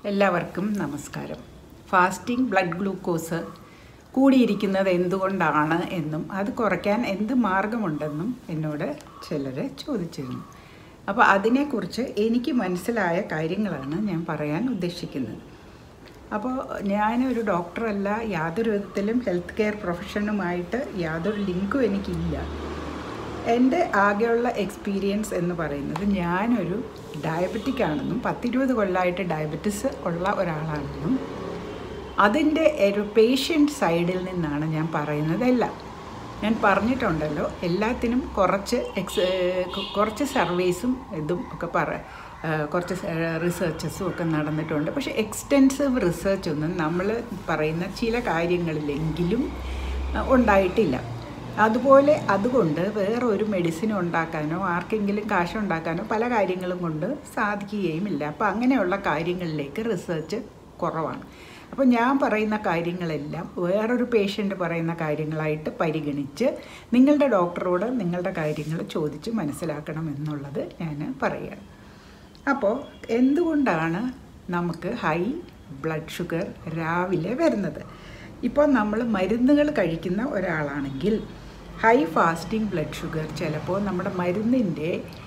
എല്ലാവർക്കും നമസ്കാരം fasting blood glucose കൂടിയിരിക്കുന്നത് എന്തുകൊണ്ടാണ് എന്നും അത് കുറയ്ക്കാൻ എന്ത് മാർഗമുണ്ടെന്നും എന്നോട് ചിലർ ചോദിച്ചിരുന്നു അപ്പോൾ അതിനെക്കുറിച്ച് എനിക്ക് മനസ്സിലായ കാര്യങ്ങളാണ് ഞാൻ പറയാൻ ഉദ്ദേശിക്കുന്നത് അപ്പോൾ ഞാനൊരു ഡോക്ടറല്ല യാതൊരു വിധത്തിലും ഹെൽത്ത് കെയർ പ്രൊഫഷനുമായിട്ട് യാതൊരു ലിങ്കും എനിക്കില്ല എൻ്റെ ആകെയുള്ള എക്സ്പീരിയൻസ് എന്ന് പറയുന്നത് ഞാനൊരു ഡയബറ്റിക് ആണെന്നും പത്തിരുപത് കൊല്ലമായിട്ട് ഡയബറ്റിസ് ഉള്ള ഒരാളാണെന്നും അതിൻ്റെ ഒരു പേഷ്യൻ്റ് സൈഡിൽ നിന്നാണ് ഞാൻ പറയുന്നതെല്ലാം ഞാൻ പറഞ്ഞിട്ടുണ്ടല്ലോ എല്ലാത്തിനും കുറച്ച് എക്സ് കുറച്ച് സർവീസും ഇതും ഒക്കെ പറ കുറച്ച് റിസർച്ചസും ഒക്കെ നടന്നിട്ടുണ്ട് പക്ഷേ എക്സ്റ്റെൻസീവ് റിസർച്ച് ഒന്നും നമ്മൾ പറയുന്ന ചില കാര്യങ്ങളിലെങ്കിലും ഉണ്ടായിട്ടില്ല അതുപോലെ അതുകൊണ്ട് വേറെ ഒരു മെഡിസിൻ ഉണ്ടാക്കാനോ ആർക്കെങ്കിലും കാശ് ഉണ്ടാക്കാനോ പല കാര്യങ്ങളും കൊണ്ട് സാധിക്കുകയുമില്ല അപ്പോൾ അങ്ങനെയുള്ള കാര്യങ്ങളിലേക്ക് റിസർച്ച് കുറവാണ് അപ്പോൾ ഞാൻ പറയുന്ന കാര്യങ്ങളെല്ലാം വേറൊരു പേഷ്യൻ്റ് പറയുന്ന കാര്യങ്ങളായിട്ട് പരിഗണിച്ച് നിങ്ങളുടെ ഡോക്ടറോട് നിങ്ങളുടെ കാര്യങ്ങൾ ചോദിച്ച് മനസ്സിലാക്കണം എന്നുള്ളത് ഞാൻ പറയുകയാണ് അപ്പോൾ എന്തുകൊണ്ടാണ് നമുക്ക് ഹൈ ബ്ലഡ് ഷുഗർ രാവിലെ വരുന്നത് ഇപ്പോൾ നമ്മൾ മരുന്നുകൾ കഴിക്കുന്ന ഒരാളാണെങ്കിൽ ഹൈ ഫാസ്റ്റിംഗ് ബ്ലഡ് ഷുഗർ ചിലപ്പോൾ നമ്മുടെ മരുന്നിൻ്റെ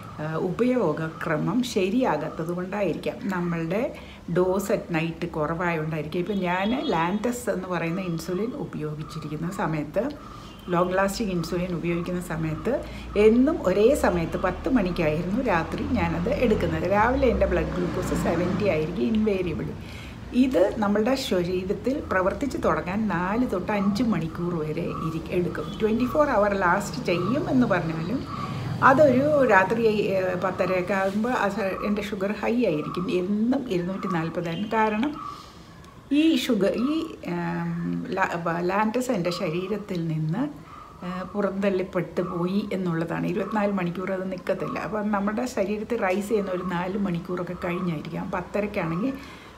ഉപയോഗക്രമം ശരിയാകാത്തത് കൊണ്ടായിരിക്കാം നമ്മളുടെ ഡോസ് അറ്റ് നൈറ്റ് കുറവായതുകൊണ്ടായിരിക്കും ഇപ്പം ഞാൻ ലാൻറ്റസ് എന്ന് പറയുന്ന ഇൻസുലിൻ ഉപയോഗിച്ചിരിക്കുന്ന സമയത്ത് ലോങ് ലാസ്റ്റിംഗ് ഇൻസുലിൻ ഉപയോഗിക്കുന്ന സമയത്ത് എന്നും ഒരേ സമയത്ത് പത്ത് മണിക്കായിരുന്നു രാത്രി ഞാനത് എടുക്കുന്നത് രാവിലെ എൻ്റെ ബ്ലഡ് ഗ്ലൂക്കോസ് സെവൻറ്റി ആയിരിക്കും ഇൻവേരിയബിൾ ഇത് നമ്മളുടെ ശരീരത്തിൽ പ്രവർത്തിച്ച് തുടങ്ങാൻ നാല് തൊട്ട് അഞ്ച് മണിക്കൂർ വരെ ഇരി എടുക്കും ട്വൻറ്റി ഫോർ അവർ ലാസ്റ്റ് ചെയ്യും എന്ന് പറഞ്ഞാലും അതൊരു രാത്രി പത്തരയൊക്കെ ആകുമ്പോൾ എൻ്റെ ഷുഗർ ഹൈ ആയിരിക്കും എന്നും ഇരുന്നൂറ്റി നാൽപ്പതായിരുന്നു കാരണം ഈ ഷുഗർ ഈ ലാൻറ്റസ് എൻ്റെ ശരീരത്തിൽ നിന്ന് പുറന്തള്ളിപ്പെട്ട് പോയി എന്നുള്ളതാണ് ഇരുപത്തിനാല് മണിക്കൂർ അത് നിൽക്കത്തില്ല അപ്പം നമ്മുടെ ശരീരത്തിൽ റൈസ് ചെയ്യുന്ന ഒരു നാല് മണിക്കൂറൊക്കെ കഴിഞ്ഞായിരിക്കാം പത്തരയ്ക്കാണെങ്കിൽ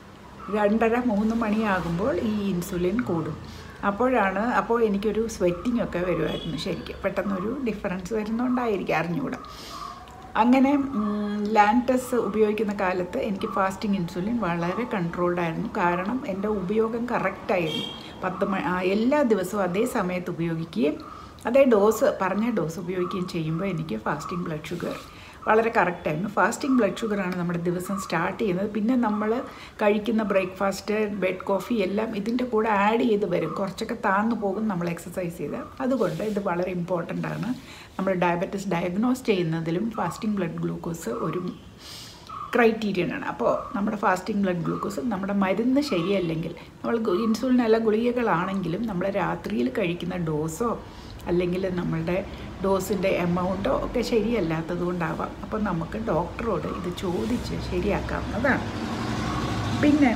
രണ്ടര മൂന്ന് മണിയാകുമ്പോൾ ഈ ഇൻസുലിൻ കൂടും അപ്പോഴാണ് അപ്പോൾ എനിക്കൊരു സ്വെറ്റിംഗ് ഒക്കെ വരുമായിരുന്നു ശരിക്കും പെട്ടെന്നൊരു ഡിഫറൻസ് വരുന്നുണ്ടായിരിക്കും അറിഞ്ഞുകൂടാ അങ്ങനെ ലാൻറ്റസ് ഉപയോഗിക്കുന്ന കാലത്ത് എനിക്ക് ഫാസ്റ്റിംഗ് ഇൻസുലിൻ വളരെ കൺട്രോൾഡ് ആയിരുന്നു കാരണം എൻ്റെ ഉപയോഗം കറക്റ്റായിരുന്നു പത്ത് മണി എല്ലാ ദിവസവും അതേ സമയത്ത് ഉപയോഗിക്കുകയും അതേ ഡോസ് പറഞ്ഞ ഡോസ് ഉപയോഗിക്കുകയും ചെയ്യുമ്പോൾ എനിക്ക് ഫാസ്റ്റിംഗ് ബ്ലഡ് ഷുഗർ വളരെ കറക്റ്റായിരുന്നു ഫാസ്റ്റിംഗ് ബ്ലഡ് ഷുഗറാണ് നമ്മുടെ ദിവസം സ്റ്റാർട്ട് ചെയ്യുന്നത് പിന്നെ നമ്മൾ കഴിക്കുന്ന ബ്രേക്ക്ഫാസ്റ്റ് ബെഡ് കോഫി എല്ലാം ഇതിൻ്റെ കൂടെ ആഡ് ചെയ്ത് വരും കുറച്ചൊക്കെ താന്നു പോകും നമ്മൾ എക്സസൈസ് ചെയ്ത് അതുകൊണ്ട് ഇത് വളരെ ഇമ്പോർട്ടൻ്റ് ആണ് നമ്മൾ ഡയബറ്റിസ് ഡയഗ്നോസ് ചെയ്യുന്നതിലും ഫാസ്റ്റിംഗ് ബ്ലഡ് ഗ്ലൂക്കോസ് ഒരു ക്രൈറ്റീരിയൻ ആണ് അപ്പോൾ നമ്മുടെ ഫാസ്റ്റിംഗ് ബ്ലഡ് ഗ്ലൂക്കോസ് നമ്മുടെ മരുന്ന് ശരിയല്ലെങ്കിൽ നമ്മൾ ഇൻസുലിൻ അല്ല ഗുളികകളാണെങ്കിലും നമ്മൾ രാത്രിയിൽ കഴിക്കുന്ന ഡോസോ അല്ലെങ്കിൽ നമ്മളുടെ ഡോസിൻ്റെ എമൗണ്ടോ ഒക്കെ ശരിയല്ലാത്തത് കൊണ്ടാവാം അപ്പോൾ നമുക്ക് ഡോക്ടറോട് ഇത് ചോദിച്ച് ശരിയാക്കാവുന്നതാണ് പിന്നെ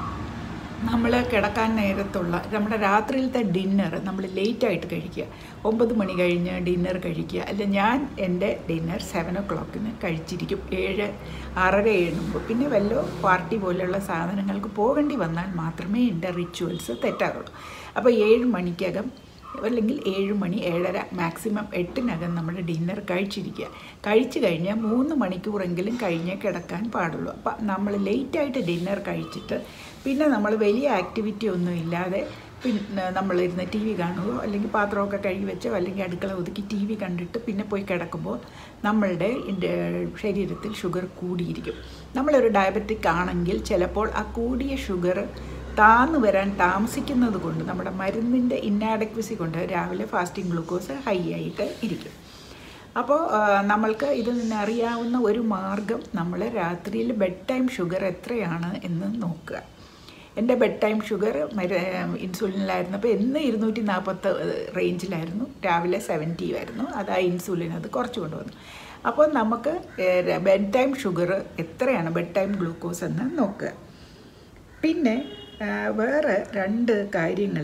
നമ്മൾ കിടക്കാൻ നേരത്തുള്ള നമ്മുടെ രാത്രിയിലത്തെ ഡിന്നർ നമ്മൾ ലേറ്റായിട്ട് കഴിക്കുക ഒമ്പത് മണി കഴിഞ്ഞ് ഡിന്നർ കഴിക്കുക അല്ല ഞാൻ എൻ്റെ ഡിന്നർ സെവൻ ഒ ക്ലോക്കിന് കഴിച്ചിരിക്കും ഏഴ് ആറര എഴുമ്പ് പിന്നെ വല്ല പാർട്ടി പോലെയുള്ള സാധനങ്ങൾക്ക് പോകേണ്ടി വന്നാൽ മാത്രമേ എൻ്റെ റിച്വൽസ് തെറ്റാറുള്ളൂ അപ്പോൾ ഏഴ് മണിക്കകം അല്ലെങ്കിൽ ഏഴ് മണി ഏഴര മാക്സിമം എട്ടിനകം നമ്മൾ ഡിന്നർ കഴിച്ചിരിക്കുക കഴിച്ചു കഴിഞ്ഞാൽ മൂന്ന് മണിക്കൂറെങ്കിലും കഴിഞ്ഞേ കിടക്കാൻ പാടുള്ളൂ അപ്പം നമ്മൾ ലേറ്റായിട്ട് ഡിന്നർ കഴിച്ചിട്ട് പിന്നെ നമ്മൾ വലിയ ആക്ടിവിറ്റി ഒന്നും ഇല്ലാതെ പിന്നെ നമ്മളിരുന്ന് ടി വി കാണുകയോ അല്ലെങ്കിൽ പാത്രമൊക്കെ കഴുകി വെച്ചോ അല്ലെങ്കിൽ അടുക്കള ഒതുക്കി ടി വി കണ്ടിട്ട് പിന്നെ പോയി കിടക്കുമ്പോൾ നമ്മളുടെ ശരീരത്തിൽ ഷുഗർ കൂടിയിരിക്കും നമ്മളൊരു ഡയബറ്റിക് ആണെങ്കിൽ ചിലപ്പോൾ ആ കൂടിയ ഷുഗർ താന്നു വരാൻ താമസിക്കുന്നത് കൊണ്ട് നമ്മുടെ മരുന്നിൻ്റെ ഇന്നാഡക്വസി കൊണ്ട് രാവിലെ ഫാസ്റ്റിംഗ് ഗ്ലൂക്കോസ് ഹൈ ആയിട്ട് ഇരിക്കും അപ്പോൾ നമ്മൾക്ക് ഇതിൽ നിന്ന് അറിയാവുന്ന ഒരു മാർഗം നമ്മൾ രാത്രിയിൽ ബെഡ് ടൈം ഷുഗർ എത്രയാണ് എന്ന് നോക്കുക എൻ്റെ ബെഡ് ടൈം ഷുഗർ മരു ഇൻസുലിനിലായിരുന്നപ്പോൾ എന്ന് ഇരുന്നൂറ്റി നാൽപ്പത്ത് റേഞ്ചിലായിരുന്നു രാവിലെ സെവൻറ്റി ആയിരുന്നു അത് ആ ഇൻസുലിൻ അത് കുറച്ച് കൊണ്ടുവന്നു അപ്പോൾ നമുക്ക് ബെഡ് ടൈം ഷുഗർ എത്രയാണ് ബെഡ് ടൈം ഗ്ലൂക്കോസ് എന്ന് നോക്കുക പിന്നെ വേറെ രണ്ട് കാര്യങ്ങൾ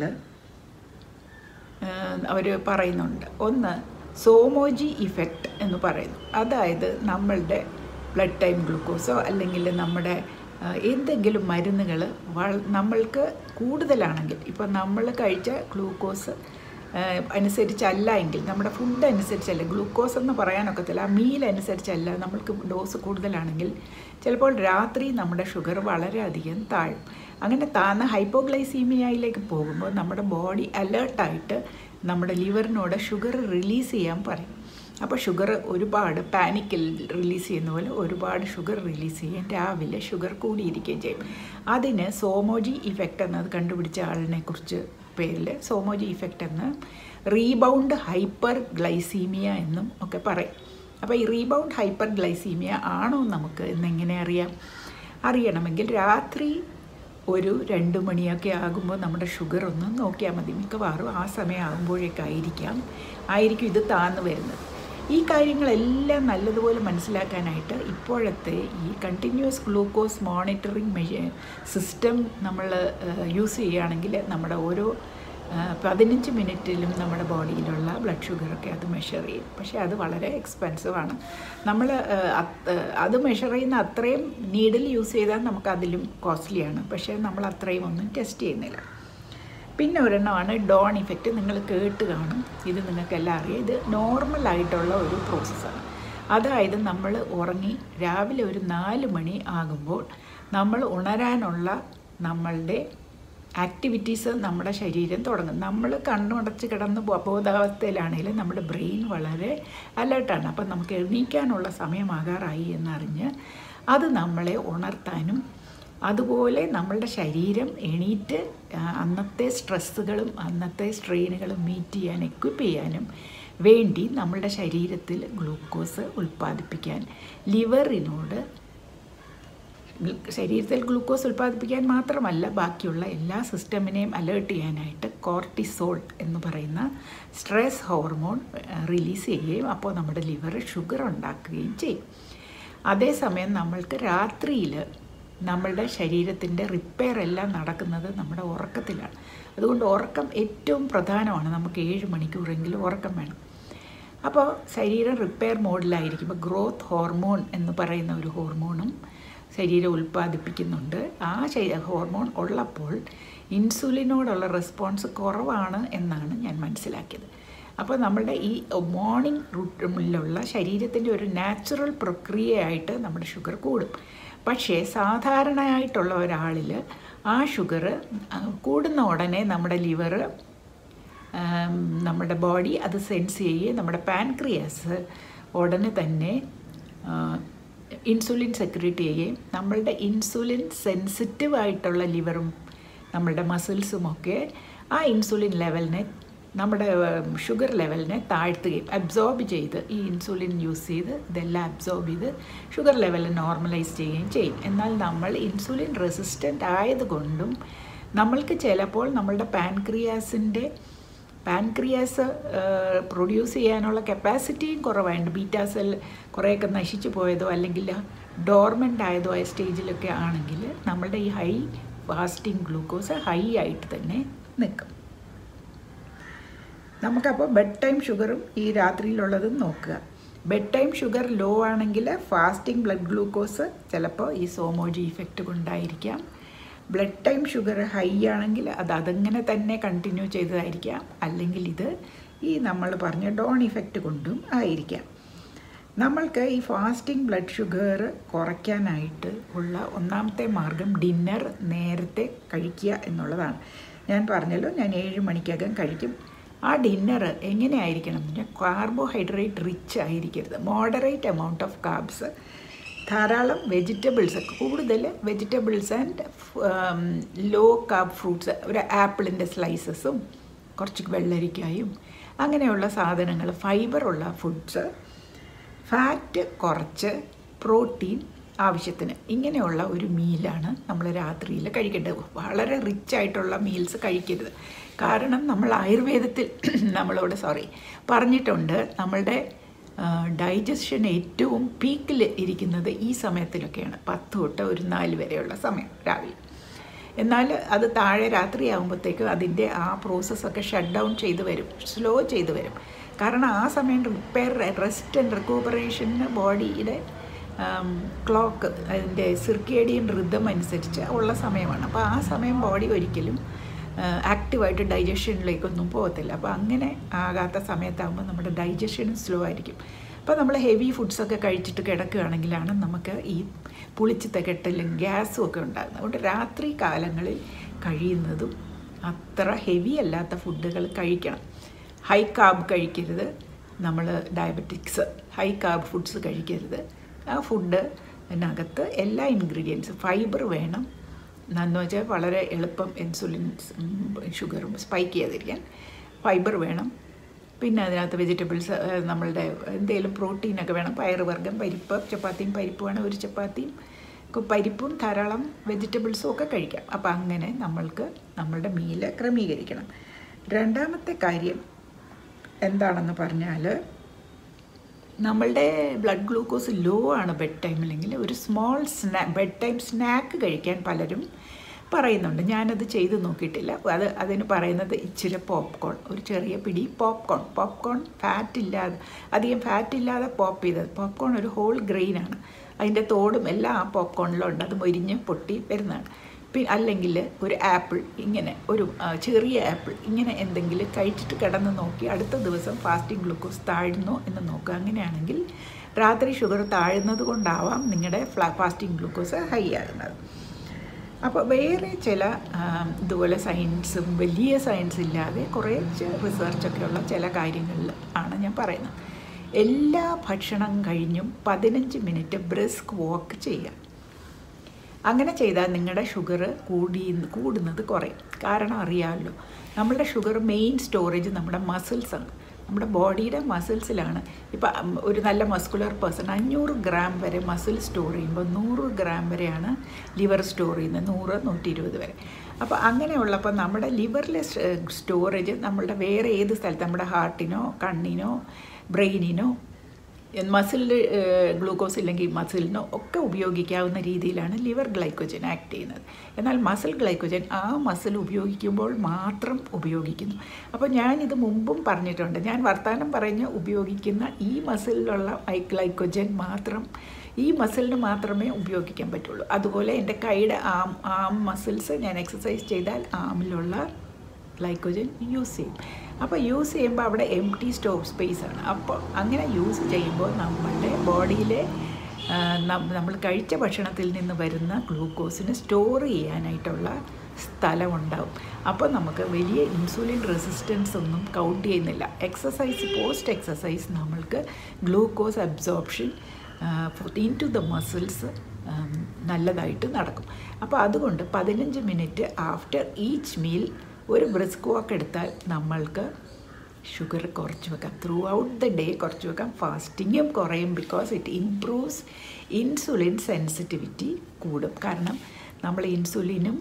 അവർ പറയുന്നുണ്ട് ഒന്ന് സോമോജി ഇഫക്റ്റ് എന്ന് പറയുന്നു അതായത് നമ്മളുടെ ബ്ലഡ് ടൈം ഗ്ലൂക്കോസോ അല്ലെങ്കിൽ നമ്മുടെ എന്തെങ്കിലും മരുന്നുകൾ നമ്മൾക്ക് കൂടുതലാണെങ്കിൽ ഇപ്പോൾ നമ്മൾ കഴിച്ച ഗ്ലൂക്കോസ് ഏഹ്, അനുസരിച്ചല്ല എങ്കിൽ നമ്മുടെ ഫുഡ് അനുസരിച്ചല്ല ഗ്ലൂക്കോസ് എന്ന് പറയാനൊക്കത്തില്ല ആ മീൽ അനുസരിച്ചല്ല നമ്മൾക്ക് ഡോസ് കൂടുതലാണെങ്കിൽ ചിലപ്പോൾ രാത്രി നമ്മുടെ ഷുഗർ വളരെയധികം താഴും അങ്ങനെ താഴ്ന്ന ഹൈപ്പോഗ്ലൈസീമിയയിലേക്ക് പോകുമ്പോൾ നമ്മുടെ ബോഡി അലേർട്ടായിട്ട് നമ്മുടെ ലിവറിനോട് ഷുഗർ റിലീസ് ചെയ്യാൻ പറയും അപ്പോൾ ഷുഗർ ഒരുപാട് പാനിക്കിൽ റിലീസ് ചെയ്യുന്ന പോലെ ഒരുപാട് ഷുഗർ റിലീസ് ചെയ്യും രാവിലെ ഷുഗർ കൂടിയിരിക്കുകയും ചെയ്യും അതിന് സോമോജി ഇഫക്റ്റ് എന്നത് കണ്ടുപിടിച്ച ആളിനെ കുറിച്ച് പേരിൽ സോമോജി ഇഫക്റ്റ് എന്ന് റീബൗണ്ട് ഹൈപ്പർ ഗ്ലൈസീമിയ എന്നും ഒക്കെ പറയും അപ്പോൾ ഈ റീബൗണ്ട് ഹൈപ്പർ ഗ്ലൈസീമിയ ആണോ നമുക്ക് എന്നെങ്ങനെ അറിയാം അറിയണമെങ്കിൽ രാത്രി ഒരു രണ്ട് മണിയൊക്കെ ആകുമ്പോൾ നമ്മുടെ ഷുഗർ ഒന്ന് നോക്കിയാൽ മതി മിക്കവാറും ആ സമയം ആകുമ്പോഴേക്കായിരിക്കാം ആയിരിക്കും ഇത് താന്നു വരുന്നത് ഈ കാര്യങ്ങളെല്ലാം നല്ലതുപോലെ മനസ്സിലാക്കാനായിട്ട് ഇപ്പോഴത്തെ ഈ continuous glucose monitoring machine system നമ്മൾ യൂസ് ചെയ്യുകയാണെങ്കിൽ നമ്മുടെ ഓരോ ആ, പതിനഞ്ച് മിനിറ്റിലും നമ്മുടെ ബോഡിയിലുള്ള ബ്ലഡ് ഷുഗറൊക്കെ അത് മെഷർ ചെയ്യും പക്ഷേ അത് വളരെ എക്സ്പെൻസീവ് ആണ് നമ്മൾ അത് മെഷർ ചെയ്യുന്ന അത്രയും നീഡിൽ യൂസ് ചെയ്താൽ നമുക്ക് അതിലും കോസ്റ്റ്ലിയാണ് പക്ഷേ നമ്മൾ അത്രയും ഒന്നും ടെസ്റ്റ് ചെയ്യുന്നില്ല പിന്നെ ഒരെണ്ണമാണ് ഡോൺ ഇഫക്റ്റ് നിങ്ങൾ കേട്ട് കാണും ഇത് നിങ്ങൾക്കെല്ലാം അറിയാം ഇത് നോർമൽ ആയിട്ടുള്ള ഒരു പ്രോസസ്സാണ് അതായത് നമ്മൾ ഉറങ്ങി രാവിലെ ഒരു നാല് മണി ആകുമ്പോൾ നമ്മൾ ഉണരാനുള്ള നമ്മളുടെ ആക്ടിവിറ്റീസ് നമ്മുടെ ശരീരം തുടങ്ങും നമ്മൾ കണ്ണുടച്ച് കിടന്ന് ബോ- ബോധാവസ്ഥയിലാണെങ്കിൽ നമ്മുടെ ബ്രെയിൻ വളരെ അലേർട്ടാണ് അപ്പം നമുക്ക് എണീക്കാനുള്ള സമയമാകാറായി എന്നറിഞ്ഞ് അത് നമ്മളെ ഉണർത്താനും അതുപോലെ നമ്മളുടെ ശരീരം എണീറ്റ് ആ, അന്നത്തെ സ്ട്രെസ്സുകളും അന്നത്തെ സ്ട്രെയിനുകളും മീറ്റ് ചെയ്യാൻ എക്വിപ്പ് ചെയ്യാനും വേണ്ടി നമ്മളുടെ ശരീരത്തിൽ ഗ്ലൂക്കോസ് ഉൽപ്പാദിപ്പിക്കാൻ ലിവറിനോട് ഗ്ലു- ശരീരത്തിൽ ഗ്ലൂക്കോസ് ഉൽപ്പാദിപ്പിക്കാൻ മാത്രമല്ല ബാക്കിയുള്ള എല്ലാ സിസ്റ്റമിനെയും അലേർട്ട് ചെയ്യാനായിട്ട് കോർട്ടിസോൾ എന്ന് പറയുന്ന സ്ട്രെസ് ഹോർമോൺ റിലീസ് ചെയ്യുകയും അപ്പോൾ നമ്മുടെ ലിവർ ഷുഗർ ഉണ്ടാക്കുകയും ചെയ്യും അതേസമയം നമ്മൾക്ക് രാത്രിയിൽ നമ്മളുടെ ശരീരത്തിൻ്റെ റിപ്പയർ എല്ലാം നടക്കുന്നത് നമ്മുടെ ഉറക്കത്തിലാണ് അതുകൊണ്ട് ഉറക്കം ഏറ്റവും പ്രധാനമാണ് നമുക്ക് ഏഴ് മണിക്കൂറെങ്കിലും ഉറക്കം വേണം അപ്പോൾ ശരീരം റിപ്പയർ മോഡിലായിരിക്കുമ്പോൾ ഗ്രോത്ത് ഹോർമോൺ എന്ന് പറയുന്ന ഒരു ഹോർമോണും ശരീരം ഉൽപ്പാദിപ്പിക്കുന്നുണ്ട് ആ ശരീര ഹോർമോൺ ഉള്ളപ്പോൾ ഇൻസുലിനോടുള്ള റെസ്പോൺസ് കുറവാണ് എന്നാണ് ഞാൻ മനസ്സിലാക്കിയത് അപ്പോൾ നമ്മളുടെ ഈ മോർണിംഗ് റൂട്ടിലുള്ള ശരീരത്തിൻ്റെ ഒരു നാച്ചുറൽ പ്രക്രിയയായിട്ട് നമ്മുടെ ഷുഗർ കൂടും പക്ഷേ സാധാരണയായിട്ടുള്ള ഒരാളിൽ ആ ഷുഗർ കൂടുന്ന ഉടനെ നമ്മുടെ ലിവർ ആം, നമ്മുടെ ബോഡി അത് സെൻസ് ചെയ്യുകയും നമ്മുടെ പാൻക്രിയാസ് ഉടനെ തന്നെ ആ, ഇൻസുലിൻ സെക്രീറ്റ് ചെയ്യുകയും നമ്മളുടെ ഇൻസുലിൻ സെൻസിറ്റീവ് ആയിട്ടുള്ള ലിവറും നമ്മളുടെ മസിൽസും ഒക്കെ ആ ഇൻസുലിൻ ലെവലിനെ നമ്മുടെ ഷുഗർ ലെവലിനെ താഴ്ത്തുകയും അബ്സോർബ് ചെയ്ത് ഈ ഇൻസുലിൻ യൂസ് ചെയ്ത് ഇതെല്ലാം അബ്സോർബ് ചെയ്ത് ഷുഗർ ലെവൽ നോർമലൈസ് ചെയ്യുകയും ചെയ്യും എന്നാൽ നമ്മൾ ഇൻസുലിൻ റെസിസ്റ്റൻ്റ് ആയതുകൊണ്ടും നമ്മൾക്ക് ചിലപ്പോൾ നമ്മളുടെ പാൻക്രിയാസിൻ്റെ പാൻക്രിയാസ് പ്രൊഡ്യൂസ് ചെയ്യാനുള്ള കപ്പാസിറ്റിയും കുറവായിട്ടുണ്ട് ബീറ്റാ സെൽ കുറേയൊക്കെ നശിച്ചു പോയതോ അല്ലെങ്കിൽ ഡോർമെൻ്റ് ആയതോ ആയ സ്റ്റേജിലൊക്കെ ആണെങ്കിൽ നമ്മളുടെ ഈ ഹൈ ഫാസ്റ്റിംഗ് ഗ്ലൂക്കോസ് ഹൈ ആയിട്ട് തന്നെ നിൽക്കും നമുക്കപ്പോൾ ബെഡ് ടൈം ഷുഗറും ഈ രാത്രിയിലുള്ളതും നോക്കുക ബെഡ് ടൈം ഷുഗർ ലോ ആണെങ്കിൽ ഫാസ്റ്റിംഗ് ബ്ലഡ് ഗ്ലൂക്കോസ് ചിലപ്പോൾ ഈ സോമോജി ഇഫക്റ്റ് കൊണ്ടായിരിക്കാം ബ്ലഡ് ടൈം ഷുഗർ ഹൈ ആണെങ്കിൽ അത് അതങ്ങനെ തന്നെ കണ്ടിന്യൂ ചെയ്തതായിരിക്കാം അല്ലെങ്കിൽ ഇത് ഈ നമ്മൾ പറഞ്ഞ ഡോൺ ഇഫക്റ്റ് കൊണ്ടും ആയിരിക്കാം നമ്മൾക്ക് ഈ ഫാസ്റ്റിംഗ് ബ്ലഡ് ഷുഗർ കുറയ്ക്കാനായിട്ട് ഉള്ള ഒന്നാമത്തെ മാർഗം ഡിന്നർ നേരത്തെ കഴിക്കുക എന്നുള്ളതാണ് ഞാൻ പറഞ്ഞല്ലോ ഞാൻ ഏഴ് മണിക്കകം കഴിക്കും ആ ഡിന്നർ എങ്ങനെയായിരിക്കണം എന്ന് പറഞ്ഞാൽ കാർബോഹൈഡ്രേറ്റ് റിച്ച് ആയിരിക്കരുത് മോഡറേറ്റ് എമൗണ്ട് ഓഫ് കാർബ്സ് ധാരാളം വെജിറ്റബിൾസ് കൂടുതൽ vegetables and low carb fruits ഒരു ആപ്പിളിൻ്റെ സ്ലൈസസും കുറച്ച് വെള്ളരിക്കായും അങ്ങനെയുള്ള സാധനങ്ങൾ ഫൈബറുള്ള ഫുഡ്സ് ഫാറ്റ് കുറച്ച് പ്രോട്ടീൻ ആവശ്യത്തിന് ഇങ്ങനെയുള്ള ഒരു മീലാണ് നമ്മൾ രാത്രിയിൽ കഴിക്കേണ്ടത് വളരെ റിച്ച് ആയിട്ടുള്ള മീൽസ് കഴിക്കരുത് കാരണം നമ്മൾ ആയുർവേദത്തിൽ നമ്മളോട് സോറി പറഞ്ഞിട്ടുണ്ട് നമ്മളുടെ ഡൈജഷൻ ഏറ്റവും പീക്കിൽ ഇരിക്കുന്നത് ഈ സമയത്തിലൊക്കെയാണ് പത്ത് തൊട്ട് ഒരു നാല് വരെയുള്ള സമയം രാവിലെ എന്നാൽ അത് താഴെ രാത്രിയാകുമ്പോഴത്തേക്കും അതിൻ്റെ ആ പ്രോസസ്സൊക്കെ ഷട്ട് ഡൗൺ ചെയ്ത് വരും സ്ലോ ചെയ്ത് വരും കാരണം ആ സമയം റിപ്പയർ റെസ്റ്റ് ആൻഡ് റിക്കൂപ്പറേഷന് ബോഡിയുടെ ക്ലോക്ക് അതിൻ്റെ സിർക്കേഡിയൻ റിതം അനുസരിച്ച് ഉള്ള സമയമാണ് അപ്പോൾ ആ സമയം ബോഡി ഒരിക്കലും ആക്റ്റീവായിട്ട് ഡൈജഷനിലേക്കൊന്നും പോകത്തില്ല അപ്പോൾ അങ്ങനെ ആകാത്ത സമയത്താകുമ്പോൾ നമ്മുടെ ഡൈജഷനും സ്ലോ ആയിരിക്കും അപ്പോൾ നമ്മൾ ഹെവി ഫുഡ്സൊക്കെ കഴിച്ചിട്ട് കിടക്കുകയാണെങ്കിലാണ് നമുക്ക് ഈ പുളിച്ച് തികട്ടലും ഗ്യാസും ഒക്കെ ഉണ്ടാകുന്നത് അതുകൊണ്ട് രാത്രി കാലങ്ങളിൽ കഴിയുന്നതും അത്ര ഹെവി അല്ലാത്ത ഫുഡുകൾ കഴിക്കണം ഹൈ കാബ് കഴിക്കരുത് നമ്മൾ ഡയബറ്റിക്സ് ഹൈ കാബ് ഫുഡ്സ് കഴിക്കരുത് ആ ഫുഡ് അതിനകത്ത് എല്ലാ ഇൻഗ്രീഡിയൻസും ഫൈബർ വേണം എന്നു വെച്ചാൽ വളരെ എളുപ്പം ഇൻസുലിൻ ഷുഗറും സ്പൈക്ക് ചെയ്യാതിരിക്കാൻ ഫൈബർ വേണം പിന്നെ അതിനകത്ത് വെജിറ്റബിൾസ് നമ്മളുടെ എന്തെങ്കിലും പ്രോട്ടീനൊക്കെ വേണം പയറുവർഗ്ഗം പരിപ്പ് ചപ്പാത്തിയും പരിപ്പ് വേണം ഒരു ചപ്പാത്തിയും പരിപ്പും ധാരാളം വെജിറ്റബിൾസും ഒക്കെ കഴിക്കാം അപ്പോൾ അങ്ങനെ നമ്മൾക്ക് നമ്മളുടെ മീല് ക്രമീകരിക്കണം രണ്ടാമത്തെ കാര്യം എന്താണെന്ന് പറഞ്ഞാൽ നമ്മളുടെ ബ്ലഡ് ഗ്ലൂക്കോസ് ലോ ആണ് ബെഡ് ടൈമിലെങ്കിൽ ഒരു സ്മോൾ സ്നാ ബെഡ് ടൈം സ്നാക്ക് കഴിക്കാൻ പലരും പറയുന്നുണ്ട് ഞാനത് ചെയ്ത് നോക്കിയിട്ടില്ല അത് അതിന് പറയുന്നത് ഇച്ചിരി പോപ്കോൺ ഒരു ചെറിയ പിടി പോപ്കോൺ പോപ്കോൺ ഫാറ്റ് ഇല്ലാതെ അധികം ഫാറ്റ് ഇല്ലാതെ പോപ്പ് ചെയ്തത് പോപ്കോൺ ഒരു ഹോൾ ഗ്രെയിനാണ് അതിൻ്റെ തോടും എല്ലാം ആ പോപ്കോണിലുണ്ട് അത് മൊരിഞ്ഞ് പൊട്ടി വരുന്നതാണ് പിന്നെ അല്ലെങ്കിൽ ഒരു ആപ്പിൾ ഇങ്ങനെ ഒരു ചെറിയ ആപ്പിൾ ഇങ്ങനെ എന്തെങ്കിലും കഴിച്ചിട്ട് കിടന്ന് നോക്കി അടുത്ത ദിവസം ഫാസ്റ്റിംഗ് ഗ്ലൂക്കോസ് താഴ്ന്നോ എന്ന് നോക്കുക അങ്ങനെയാണെങ്കിൽ രാത്രി ഷുഗർ താഴുന്നത് കൊണ്ടാവാം നിങ്ങളുടെ ഫാസ്റ്റിംഗ് ഗ്ലൂക്കോസ് ഹൈ ആകുന്നത് അപ്പോൾ വേറെ ചില ഇതുപോലെ സയൻസും വലിയ സയൻസ് ഇല്ലാതെ കുറേ റിസർച്ചൊക്കെ ഉള്ള ചില കാര്യങ്ങളിൽ ആണ് ഞാൻ പറയുന്നത് എല്ലാ ഭക്ഷണം കഴിഞ്ഞും പതിനഞ്ച് മിനിറ്റ് ബ്രിസ്ക് വാക്ക് ചെയ്യുക അങ്ങനെ ചെയ്താൽ നിങ്ങളുടെ ഷുഗർ കൂടി കൂടുന്നത് കുറയും കാരണം അറിയാമല്ലോ നമ്മളുടെ ഷുഗർ മെയിൻ സ്റ്റോറേജ് നമ്മുടെ മസിൽസാണ് നമ്മുടെ ബോഡിയുടെ മസിൽസിലാണ് ഇപ്പം ഒരു നല്ല മസ്കുലർ പേഴ്സൺ അഞ്ഞൂറ് ഗ്രാം വരെ മസിൽ സ്റ്റോർ ചെയ്യുമ്പോൾ നൂറ് ഗ്രാം വരെയാണ് ലിവർ സ്റ്റോർ ചെയ്യുന്നത് നൂറ് നൂറ്റി ഇരുപത് വരെ അപ്പോൾ അങ്ങനെയുള്ളപ്പോൾ നമ്മുടെ ലിവറിലെ സ്റ്റോറേജ് നമ്മളുടെ വേറെ ഏത് സ്ഥലത്ത് നമ്മുടെ ഹാർട്ടിനോ കണ്ണിനോ ബ്രെയിനിനോ മസിലിൽ ഗ്ലൂക്കോസ് ഇല്ലെങ്കിൽ മസിലിനോ ഒക്കെ ഉപയോഗിക്കാവുന്ന രീതിയിലാണ് ലിവർ ഗ്ലൈക്കോജൻ ആക്ട് ചെയ്യുന്നത് എന്നാൽ മസിൽ ഗ്ലൈക്കോജൻ ആ മസിൽ ഉപയോഗിക്കുമ്പോൾ മാത്രം ഉപയോഗിക്കുന്നു അപ്പോൾ ഞാനിത് മുമ്പും പറഞ്ഞിട്ടുണ്ട് ഞാൻ വർത്തമാനം പറഞ്ഞ് ഉപയോഗിക്കുന്ന ഈ മസിലിലുള്ള ഐ ഗ്ലൈക്കോജൻ മാത്രം ഈ മസിലിന് മാത്രമേ ഉപയോഗിക്കാൻ പറ്റുള്ളൂ അതുപോലെ എൻ്റെ കൈയുടെ ആം ആം മസിൽസ് ഞാൻ എക്സസൈസ് ചെയ്താൽ ആമിലുള്ള ഗ്ലൈക്കോജൻ യൂസ് ചെയ്യും അപ്പോൾ യൂസ് ചെയ്യുമ്പോൾ അവിടെ എം ടി സ്റ്റോപ്പ് സ്പേസ് ആണ് അപ്പോൾ അങ്ങനെ യൂസ് ചെയ്യുമ്പോൾ നമ്മളുടെ ബോഡിയിലെ നമ്മൾ കഴിച്ച ഭക്ഷണത്തിൽ നിന്ന് വരുന്ന ഗ്ലൂക്കോസിന് സ്റ്റോർ ചെയ്യാനായിട്ടുള്ള സ്ഥലമുണ്ടാവും അപ്പോൾ നമുക്ക് വലിയ ഇൻസുലിൻ റെസിസ്റ്റൻസ് ഒന്നും കൗണ്ട് ചെയ്യുന്നില്ല എക്സസൈസ് പോസ്റ്റ് എക്സസൈസ് നമ്മൾക്ക് glucose absorption into the muscles നല്ലതായിട്ട് നടക്കും അപ്പോൾ അതുകൊണ്ട് പതിനഞ്ച് മിനിറ്റ് ആഫ്റ്റർ ഈച്ച് മീൽ ഒരു ബ്രിസ്ക് വാക്ക് എടുത്താൽ നമ്മൾക്ക് ഷുഗർ കുറച്ച് വെക്കാം ത്രൂ ഔട്ട് ദ ഡേ കുറച്ച് വെക്കാം ഫാസ്റ്റിങ്ങും കുറയും because it improves insulin sensitivity കൂടും കാരണം നമ്മൾ ഇൻസുലിനും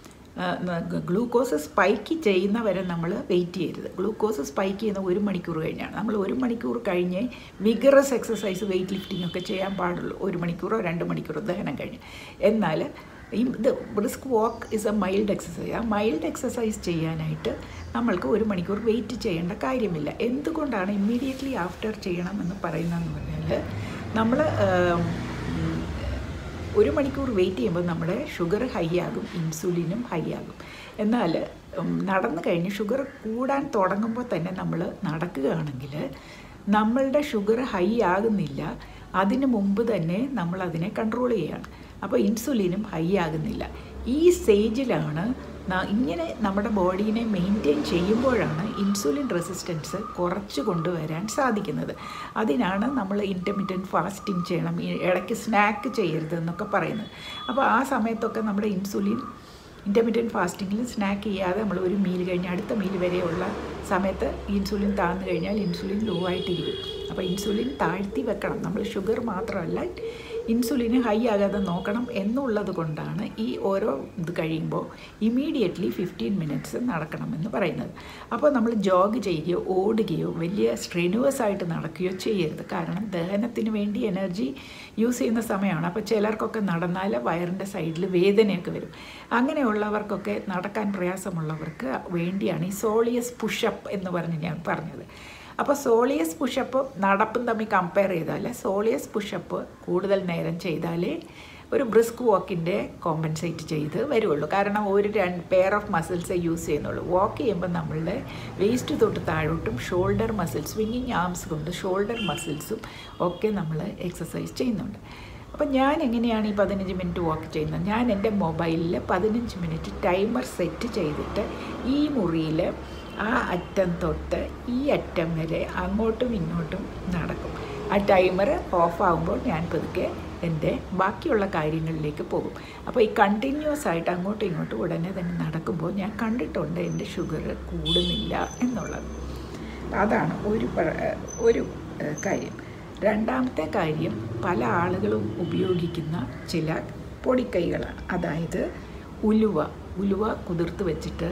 ഗ്ലൂക്കോസ് സ്പൈക്ക് ചെയ്യുന്നവരെ നമ്മൾ വെയിറ്റ് ചെയ്യരുത് ഗ്ലൂക്കോസ് സ്പൈക്ക് ചെയ്യുന്ന ഒരു മണിക്കൂർ കഴിഞ്ഞാണ് നമ്മൾ ഒരു മണിക്കൂർ കഴിഞ്ഞ് വിഗറസ് എക്സസൈസ് വെയിറ്റ് ലിഫ്റ്റിംഗ് ഒക്കെ ചെയ്യാൻ പാടുള്ളൂ ഒരു മണിക്കൂറോ രണ്ട് മണിക്കൂറോ ദഹനം കഴിഞ്ഞ് എന്നാൽ ഈ ഇത് brisk walk is a mild exercise ആ മൈൽഡ് എക്സസൈസ് ചെയ്യാനായിട്ട് നമ്മൾക്ക് ഒരു മണിക്കൂർ വെയിറ്റ് ചെയ്യേണ്ട കാര്യമില്ല എന്തുകൊണ്ടാണ് ഇമ്മീഡിയറ്റ്ലി ആഫ്റ്റർ ചെയ്യണം എന്ന് പറയുന്നതെന്ന് പറഞ്ഞാൽ നമ്മൾ ഒരു മണിക്കൂർ വെയിറ്റ് ചെയ്യുമ്പോൾ നമ്മുടെ ഷുഗർ ഹൈ ആകും ഇൻസുലിനും ഹൈ ആകും എന്നാൽ നടന്നു കഴിഞ്ഞ് ഷുഗർ കൂടാൻ തുടങ്ങുമ്പോൾ തന്നെ നമ്മൾ നടക്കുകയാണെങ്കിൽ നമ്മളുടെ ഷുഗർ ഹൈ ആകുന്നില്ല അതിന് മുമ്പ് തന്നെ നമ്മൾ അതിനെ കൺട്രോൾ ചെയ്യുകയാണ് അപ്പോൾ ഇൻസുലിനും ഹൈ ആകുന്നില്ല ഈ സ്റ്റേജിലാണ് ഇങ്ങനെ നമ്മുടെ ബോഡീനെ മെയിൻറ്റെയിൻ ചെയ്യുമ്പോഴാണ് ഇൻസുലിൻ റെസിസ്റ്റൻസ് കുറച്ച് കൊണ്ടുവരാൻ സാധിക്കുന്നത് അതിനാണ് നമ്മൾ ഇൻ്റർമീഡിയൻറ്റ് ഫാസ്റ്റിംഗ് ചെയ്യണം ഇടയ്ക്ക് സ്നാക്ക് ചെയ്യരുത് എന്നൊക്കെ പറയുന്നത് അപ്പോൾ ആ സമയത്തൊക്കെ നമ്മുടെ ഇൻസുലിൻ ഇൻ്റർമീഡിയൻറ്റ് ഫാസ്റ്റിങ്ങിൽ സ്നാക്ക് ചെയ്യാതെ നമ്മൾ ഒരു മീൽ കഴിഞ്ഞ് അടുത്ത മീൽ വരെയുള്ള സമയത്ത് ഇൻസുലിൻ താഴ്ന്നു കഴിഞ്ഞാൽ ഇൻസുലിൻ ലോ ആയിട്ടിരിക്കും അപ്പോൾ ഇൻസുലിൻ താഴ്ത്തി വെക്കണം നമ്മൾ ഷുഗർ മാത്രമല്ല ഇൻസുലിന് ഹൈ ആകാതെ നോക്കണം എന്നുള്ളത് കൊണ്ടാണ് ഈ ഓരോ ഇത് കഴിയുമ്പോൾ ഇമീഡിയറ്റ്ലി ഫിഫ്റ്റീൻ മിനിറ്റ്സ് നടക്കണമെന്ന് പറയുന്നത് അപ്പോൾ നമ്മൾ ജോഗ് ചെയ്യുകയോ ഓടുകയോ വലിയ സ്ട്രെനുവസ് ആയിട്ട് നടക്കുകയോ ചെയ്യരുത് കാരണം ദഹനത്തിന് വേണ്ടി എനർജി യൂസ് ചെയ്യുന്ന സമയമാണ് അപ്പോൾ ചിലർക്കൊക്കെ നടന്നാൽ വയറിൻ്റെ സൈഡിൽ വേദനയൊക്കെ വരും അങ്ങനെയുള്ളവർക്കൊക്കെ നടക്കാൻ പ്രയാസമുള്ളവർക്ക് വേണ്ടിയാണ് ഈ സോളിയസ് പുഷപ്പ് എന്ന് പറഞ്ഞ് ഞാൻ പറഞ്ഞത് അപ്പോൾ സോളിയസ് പുഷപ്പ് നടപ്പും തമ്മിൽ കമ്പയർ ചെയ്താൽ സോളിയസ് പുഷപ്പ് കൂടുതൽ നേരം ചെയ്താലേ ഒരു ബ്രിസ്ക് വാക്കിൻ്റെ കോമ്പൻസേറ്റ് ചെയ്ത് വരുള്ളൂ കാരണം ഒരു രണ്ട് പെയർ ഓഫ് മസിൽസേ യൂസ് ചെയ്യുന്നുള്ളൂ വാക്ക് ചെയ്യുമ്പോൾ നമ്മളുടെ വേസ്റ്റ് തൊട്ട് താഴോട്ടും ഷോൾഡർ മസിൽസ് സ്വിങ്ങിങ് ആംസ് കൊണ്ട് ഷോൾഡർ മസിൽസും ഒക്കെ നമ്മൾ എക്സസൈസ് ചെയ്യുന്നുണ്ട് അപ്പം ഞാൻ എങ്ങനെയാണ് ഈ പതിനഞ്ച് മിനിറ്റ് വാക്ക് ചെയ്യുന്നത് ഞാൻ എൻ്റെ മൊബൈലിൽ പതിനഞ്ച് മിനിറ്റ് ടൈമർ സെറ്റ് ചെയ്തിട്ട് ഈ മുറിയിൽ ആ അറ്റം തൊട്ട് ഈ അറ്റം വരെ അങ്ങോട്ടും ഇങ്ങോട്ടും നടക്കും ആ ടൈമർ ഓഫ് ആകുമ്പോൾ ഞാൻ പതുക്കെ എൻ്റെ ബാക്കിയുള്ള കാര്യങ്ങളിലേക്ക് പോകും അപ്പോൾ ഈ കണ്ടിന്യൂസ് ആയിട്ട് അങ്ങോട്ടും ഇങ്ങോട്ടും ഉടനെ തന്നെ നടക്കുമ്പോൾ ഞാൻ കണ്ടിട്ടുണ്ട് എൻ്റെ ഷുഗർ കൂടുന്നില്ല എന്നുള്ളത് അതാണ് ഒരു പ- ഒരു ഏഹ്, കാര്യം രണ്ടാമത്തെ കാര്യം പല ആളുകളും ഉപയോഗിക്കുന്ന ചില പൊടിക്കൈകളാണ് അതായത് ഉലുവ ഉലുവ കുതിർത്ത് വെച്ചിട്ട്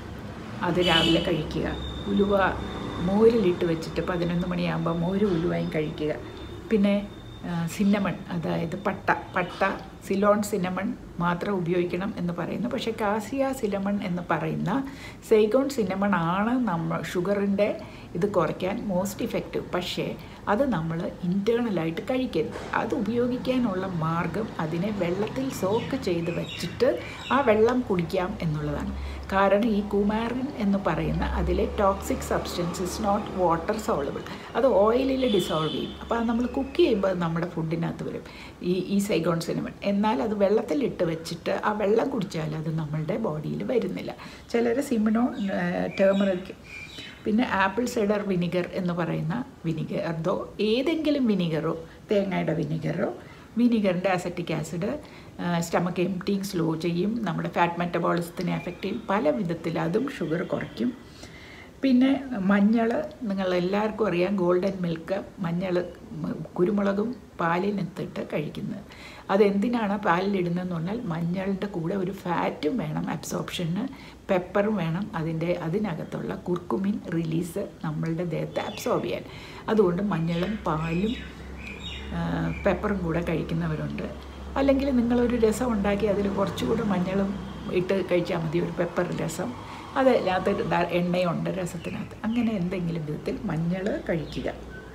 അത് രാവിലെ കഴിക്കുക ഉലുവ മോരിലിട്ട് വെച്ചിട്ട് പതിനൊന്ന് മണിയാകുമ്പോൾ മോര് ഉലുവയും കഴിക്കുക പിന്നെ സിന്നമൺ അതായത് പട്ട പട്ട സിലോൺ സിനമൺ മാത്രം ഉപയോഗിക്കണം എന്ന് പറയുന്നു പക്ഷേ കാസിയ സിനമൺ എന്ന് പറയുന്ന സെയ്ഗോൺ സിനമൺ ആണ് നമ്മൾ ഷുഗറിൻ്റെ ഇത് കുറയ്ക്കാൻ മോസ്റ്റ് ഇഫക്റ്റീവ് പക്ഷേ അത് നമ്മൾ ഇൻറ്റേർണലായിട്ട് കഴിക്കരുത് അത് ഉപയോഗിക്കാനുള്ള മാർഗം അതിനെ വെള്ളത്തിൽ സോക്ക് ചെയ്ത് വെച്ചിട്ട് ആ വെള്ളം കുടിക്കാം എന്നുള്ളതാണ് കാരണം ഈ കുമാറിൻ എന്ന് പറയുന്ന അതിലെ toxic substance is not water soluble അത് ഓയിലിൽ ഡിസോൾവ് ചെയ്യും അപ്പോൾ അത് നമ്മൾ കുക്ക് ചെയ്യുമ്പോൾ അത് നമ്മുടെ ഫുഡിനകത്ത് വരും ഈ ഈ സൈഗോൺ സിനമൺ എന്നാൽ അത് വെള്ളത്തിലിട്ട് വെച്ചിട്ട് ആ വെള്ളം കുടിച്ചാൽ അത് നമ്മളുടെ ബോഡിയിൽ വരുന്നില്ല ചിലർ സിമിനോ ടേമറിക് പിന്നെ ആപ്പിൾ സൈഡർ വിനിഗർ എന്ന് പറയുന്ന വിനിഗർ അതോ ഏതെങ്കിലും വിനിഗറോ തേങ്ങയുടെ വിനിഗറോ വിനിഗറിൻ്റെ acetic acid stomach emptying slow ചെയ്യും നമ്മുടെ ഫാറ്റ് മെറ്റബോളിസത്തിനെ എഫക്റ്റ് ചെയ്യും പല വിധത്തിൽ അതും ഷുഗർ കുറയ്ക്കും പിന്നെ മഞ്ഞൾ നിങ്ങൾ എല്ലാവർക്കും അറിയാം ഗോൾഡൻ മിൽക്ക് മഞ്ഞൾ കുരുമുളകും പാലിനകത്തിട്ട് കഴിക്കുന്നത് അതെന്തിനാണ് പാലിലിടുന്നതെന്ന് പറഞ്ഞാൽ മഞ്ഞളിൻ്റെ കൂടെ ഒരു ഫാറ്റും വേണം അബ്സോർപ്ഷന് പെപ്പറും വേണം അതിൻ്റെ അതിനകത്തുള്ള കുർക്കുമിൻ റിലീസ് നമ്മളുടെ ദേഹത്തെ അബ്സോർബ് ചെയ്യാൻ അതുകൊണ്ട് മഞ്ഞളും പാലും പെപ്പറും കൂടെ കഴിക്കുന്നവരുണ്ട് അല്ലെങ്കിൽ നിങ്ങളൊരു രസം ഉണ്ടാക്കി അതിൽ കുറച്ചുകൂടെ മഞ്ഞളും ഇട്ട് കഴിച്ചാൽ മതി ഒരു പെപ്പർ രസം അതിനകത്ത് ധാ- എണ്ണയുണ്ട് രസത്തിനകത്ത് അങ്ങനെ എന്തെങ്കിലും വിധത്തിൽ മഞ്ഞൾ കഴിക്കുക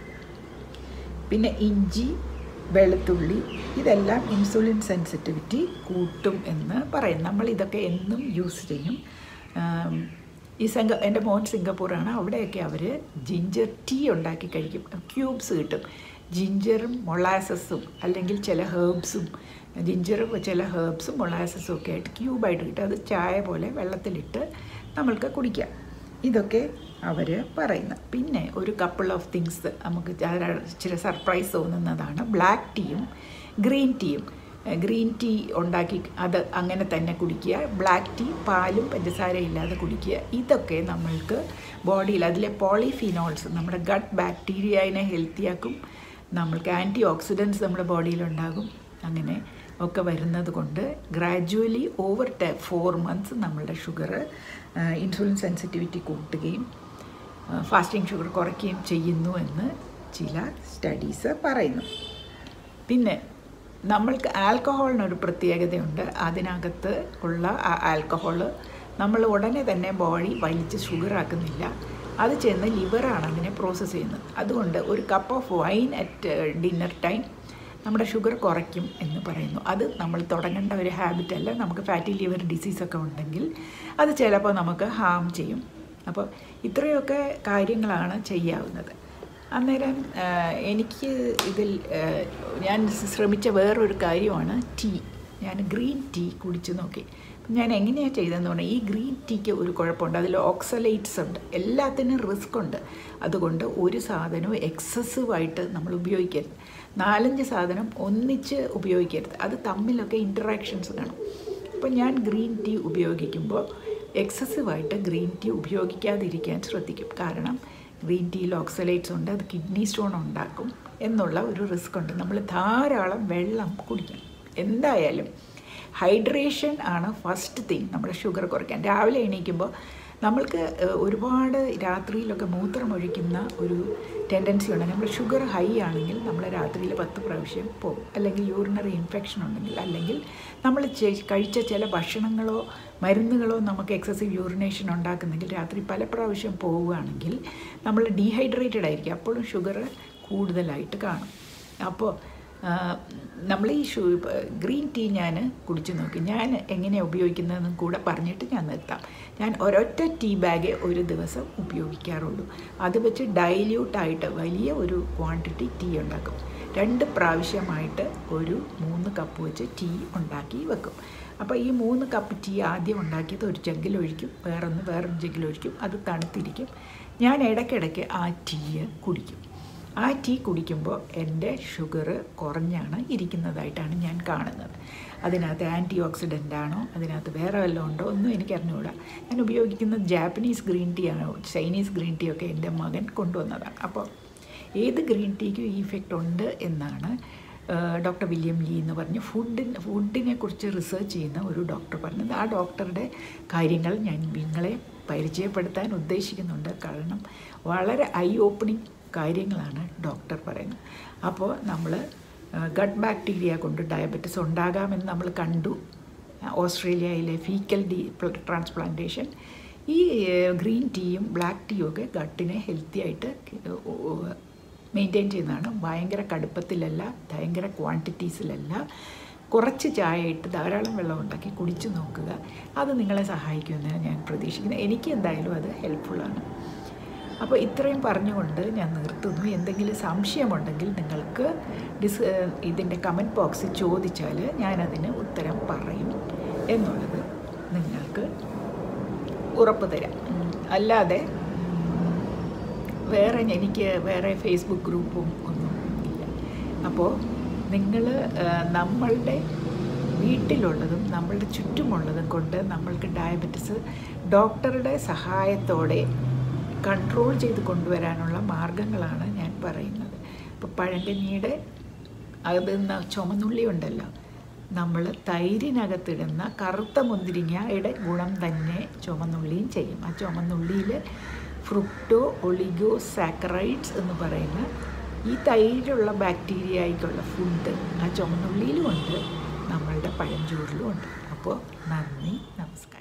പിന്നെ ഇഞ്ചി വെളുത്തുള്ളി ഇതെല്ലാം ഇൻസുലിൻ സെൻസിറ്റിവിറ്റി കൂട്ടും എന്ന് പറയും നമ്മൾ ഇതൊക്കെ എന്നും യൂസ് ചെയ്യും ആം, ഈ സിംഗ എൻ്റെ മോൻ സിംഗപ്പൂറാണ് അവിടെയൊക്കെ അവർ ജിഞ്ചർ ടീ ഉണ്ടാക്കി കഴിക്കും ക്യൂബ്സ് കിട്ടും ജിഞ്ചറും മൊളാസസും അല്ലെങ്കിൽ ചില ഹേർബ്സും ജിഞ്ചറും ചില ഹേർബ്സും മൊളാസസും ഒക്കെ ആയിട്ട് ക്യൂബായിട്ട് കിട്ടും അത് ചായ പോലെ വെള്ളത്തിലിട്ട് നമ്മൾക്ക് കുടിക്കാം ഇതൊക്കെ അവർ പറയുന്നത് പിന്നെ ഒരു കപ്പിൾ ഓഫ് തിങ്സ് നമുക്ക് ചാര- ഇച്ചിരി സർപ്രൈസ് തോന്നുന്നതാണ് ബ്ലാക്ക് ടീയും ഗ്രീൻ ടീയും ഗ്രീൻ ടീ ഉണ്ടാക്കി അത് അങ്ങനെ തന്നെ കുടിക്കുക ബ്ലാക്ക് ടീ പാലും പഞ്ചസാരയും ഇല്ലാതെ കുടിക്കുക ഇതൊക്കെ നമ്മൾക്ക് ബോഡിയിൽ അതിലെ പോളിഫിനോൾസ് നമ്മുടെ ഗട്ട് ബാക്ടീരിയനെ ഹെൽത്തിയാക്കും നമ്മൾക്ക് ആൻറ്റി ഓക്സിഡൻസ് നമ്മുടെ ബോഡിയിലുണ്ടാകും അങ്ങനെ ഒക്കെ വരുന്നത് കൊണ്ട് gradually over time for months നമ്മളുടെ ഷുഗർ ഇൻസുലിൻ സെൻസിറ്റിവിറ്റി കൂട്ടുകയും ഫാസ്റ്റിംഗ് ഷുഗർ കുറയ്ക്കുകയും ചെയ്യുന്നു എന്ന് ചില സ്റ്റഡീസ് പറയുന്നു പിന്നെ നമ്മൾക്ക് ആൽക്കഹോളിനൊരു പ്രത്യേകതയുണ്ട് അതിനകത്ത് ഉള്ള ആ ആൽക്കഹോൾ നമ്മൾ ഉടനെ തന്നെ ബോഡി വലിച്ച് ഷുഗറാക്കുന്നില്ല അത് ചെന്ന് ലിവറാണ് അതിനെ പ്രോസസ്സ് ചെയ്യുന്നത് അതുകൊണ്ട് ഒരു cup of wine at dinner time നമ്മുടെ ഷുഗർ കുറയ്ക്കും എന്ന് പറയുന്നു അത് നമ്മൾ തുടങ്ങേണ്ട ഒരു ഹാബിറ്റ് അല്ല നമുക്ക് ഫാറ്റി ലിവർ ഡിസീസൊക്കെ ഉണ്ടെങ്കിൽ അത് ചിലപ്പോൾ നമുക്ക് ഹാം ചെയ്യും അപ്പോൾ ഇത്രയൊക്കെ കാര്യങ്ങളാണ് ചെയ്യാവുന്നത് അന്നേരം ആ, എനിക്ക് ഇതിൽ ആ, ഞാൻ ശ്രമിച്ച വേറൊരു കാര്യമാണ് ടീ ഞാൻ ഗ്രീൻ ടീ കുടിച്ച് നോക്കി ഞാൻ എങ്ങനെയാണ് ചെയ്തതെന്ന് പറഞ്ഞാൽ ഈ ഗ്രീൻ ടീക്ക് ഒരു കുഴപ്പമുണ്ട് അതിൽ ഓക്സലേറ്റ്സ് ഉണ്ട് എല്ലാത്തിനും റിസ്ക് ഉണ്ട് അതുകൊണ്ട് ഒരു സാധനവും എക്സസീവായിട്ട് നമ്മൾ ഉപയോഗിക്കരുത് നാലഞ്ച് സാധനം ഒന്നിച്ച് ഉപയോഗിക്കരുത് അത് തമ്മിലൊക്കെ ഇൻറ്ററാക്ഷൻസ് കാണും അപ്പോൾ ഞാൻ ഗ്രീൻ ടീ ഉപയോഗിക്കുമ്പോൾ എക്സസീവായിട്ട് ഗ്രീൻ ടീ ഉപയോഗിക്കാതിരിക്കാൻ ശ്രദ്ധിക്കും കാരണം ഗ്രീൻ ടീയിൽ ഓക്സലേറ്റ്സ് ഉണ്ട് അത് കിഡ്നി സ്റ്റോൺ ഉണ്ടാക്കും എന്നുള്ള ഒരു റിസ്ക് ഉണ്ട് നമ്മൾ ധാരാളം വെള്ളം കുടിക്കണം എന്തായാലും ഹൈഡ്രേഷൻ ആണ് ഫസ്റ്റ് തിങ് നമ്മുടെ ഷുഗർ കുറയ്ക്കാൻ രാവിലെ എണീക്കുമ്പോൾ നമ്മൾക്ക് ഏഹ്, ഒരുപാട് രാത്രിയിലൊക്കെ മൂത്രമൊഴിക്കുന്ന ഒരു ടെൻഡൻസി ഉണ്ട് നമ്മുടെ ഷുഗർ ഹൈ ആണെങ്കിൽ നമ്മൾ രാത്രിയിൽ പത്ത് പ്രാവശ്യം പോകും അല്ലെങ്കിൽ യൂറിനറി ഇൻഫെക്ഷൻ ഉണ്ടെങ്കിൽ അല്ലെങ്കിൽ നമ്മൾ ചെ- കഴിച്ച ചില ഭക്ഷണങ്ങളോ മരുന്നുകളോ നമുക്ക് എക്സസീവ് യൂറിനേഷൻ ഉണ്ടാക്കുന്നെങ്കിൽ രാത്രി പല പ്രാവശ്യം പോവുകയാണെങ്കിൽ നമ്മൾ ഡീഹൈഡ്രേറ്റഡ് ആയിരിക്കും അപ്പോഴും ഷുഗർ കൂടുതലായിട്ട് കാണും അപ്പോൾ നമ്മൾ ഈ ഷൂ ഗ്രീൻ ടീ ഞാൻ കുടിച്ചു നോക്കി ഞാൻ എങ്ങനെയാണ് ഉപയോഗിക്കുന്നതെന്നും കൂടെ പറഞ്ഞിട്ട് ഞാൻ നിർത്താം ഞാൻ ഒരൊറ്റ ടീ ബാഗ് ഒരു ദിവസം ഉപയോഗിക്കാറുള്ളൂ അത് വെച്ച് ഡൈല്യൂട്ടായിട്ട് വലിയ ഒരു ക്വാണ്ടിറ്റി ടീ ഉണ്ടാക്കും രണ്ട് പ്രാവശ്യമായിട്ട് ഒരു മൂന്ന് കപ്പ് വെച്ച് ടീ ഉണ്ടാക്കി വെക്കും അപ്പോൾ ഈ മൂന്ന് കപ്പ് ടീ ആദ്യം ഉണ്ടാക്കിയത് ഒരു ജഗ്ഗിലൊഴിക്കും വേറൊന്ന് വേറൊരു ജഗ്ഗിലൊഴിക്കും അത് തണുത്തിരിക്കും ഞാൻ ഇടയ്ക്കിടയ്ക്ക് ആ ടീ കുടിക്കും ആ ടീ കുടിക്കുമ്പോൾ എൻ്റെ ഷുഗർ കുറഞ്ഞാണ് ഇരിക്കുന്നതായിട്ടാണ് ഞാൻ കാണുന്നത് അതിനകത്ത് ആൻറ്റി ഓക്സിഡൻ്റ് ആണോ അതിനകത്ത് വേറെ വല്ലതും ഉണ്ടോ ഒന്നും എനിക്ക് അറിഞ്ഞുകൂടാ ഞാൻ ഉപയോഗിക്കുന്ന ജാപ്പനീസ് ഗ്രീൻ ടീ ആണോ ചൈനീസ് ഗ്രീൻ ടീ ഒക്കെ എൻ്റെ മകൻ കൊണ്ടുവന്നതാണ് അപ്പോൾ ഏത് ഗ്രീൻ ടീക്കും ഈ ഇഫക്റ്റ് ഉണ്ട് എന്നാണ് ഡോക്ടർ വില്യം ലീ എന്ന് പറഞ്ഞ് ഫുഡിന് ഫുഡിനെ കുറിച്ച് റിസർച്ച് ചെയ്യുന്ന ഒരു ഡോക്ടർ പറഞ്ഞത് ആ ഡോക്ടറുടെ കാര്യങ്ങൾ ഞാൻ നിങ്ങളെ പരിചയപ്പെടുത്താൻ ഉദ്ദേശിക്കുന്നുണ്ട് കാരണം വളരെ ഐ ഓപ്പണിംഗ് കാര്യങ്ങളാണ് ഡോക്ടർ പറയുന്നത് അപ്പോൾ നമ്മൾ ഗട്ട് ബാക്ടീരിയ കൊണ്ട് ഡയബറ്റിസ് ഉണ്ടാകാമെന്ന് നമ്മൾ കണ്ടു ഓസ്ട്രേലിയയിലെ ഫീക്കൽ ഡി ട്രാൻസ്പ്ലാന്റേഷൻ ഈ ഗ്രീൻ ടീയും ബ്ലാക്ക് ടീയും ഒക്കെ ഗട്ടിനെ ഹെൽത്തി ആയിട്ട് മെയിൻറ്റെയിൻ ചെയ്യുന്നതാണ് ഭയങ്കര കടുപ്പത്തിലല്ല ഭയങ്കര ക്വാണ്ടിറ്റീസിലല്ല കുറച്ച് ചായ ഇട്ട് ധാരാളം വെള്ളം ഉണ്ടാക്കി കുടിച്ചു നോക്കുക അത് നിങ്ങളെ സഹായിക്കുമെന്ന് ഞാൻ പ്രതീക്ഷിക്കുന്നു എനിക്ക് എന്തായാലും അത് ഹെൽപ്ഫുള്ളാണ് അപ്പോൾ ഇത്രയും പറഞ്ഞുകൊണ്ട് ഞാൻ നിർത്തുന്നു എന്തെങ്കിലും സംശയമുണ്ടെങ്കിൽ നിങ്ങൾക്ക് ഡിസ് ഇതിൻ്റെ കമൻറ്റ് ബോക്സിൽ ചോദിച്ചാൽ ഞാനതിന് ഉത്തരം പറയും എന്നുള്ളത് നിങ്ങൾക്ക് ഉറപ്പ് തരാം അല്ലാതെ വേറെ എനിക്ക് വേറെ ഫേസ്ബുക്ക് ഗ്രൂപ്പും ഒന്നും ഇല്ല അപ്പോൾ നിങ്ങൾ നമ്മളുടെ വീട്ടിലുള്ളതും നമ്മളുടെ ചുറ്റുമുള്ളതും കൊണ്ട് നമ്മൾക്ക് ഡയബറ്റിസ് ഡോക്ടറുടെ സഹായത്തോടെ കൺട്രോൾ ചെയ്ത് കൊണ്ടുവരാനുള്ള മാർഗങ്ങളാണ് ഞാൻ പറയുന്നത് ഇപ്പോൾ പഴങ്കഞ്ഞിയുടെ അത് ചുമന്നുള്ളി ഉണ്ടല്ലോ നമ്മൾ തൈരിനകത്തിടുന്ന കറുത്ത മുന്തിരിങ്ങയുടെ ഗുണം തന്നെ ചുമന്നുള്ളിയും ചെയ്യും ആ ചുമന്നുള്ളിയിൽ ഫ്രുക്ടോ ഒളിഗോ സാക്കറൈഡ്സ് എന്ന് പറയുന്ന ഈ തൈരിലുള്ള ബാക്ടീരിയയ്ക്കുള്ള ഫുഡ് ആ ചുമന്നുള്ളിയിലും ഉണ്ട് നമ്മളുടെ പഴഞ്ചോറിലും ഉണ്ട് അപ്പോൾ നന്ദി നമസ്കാരം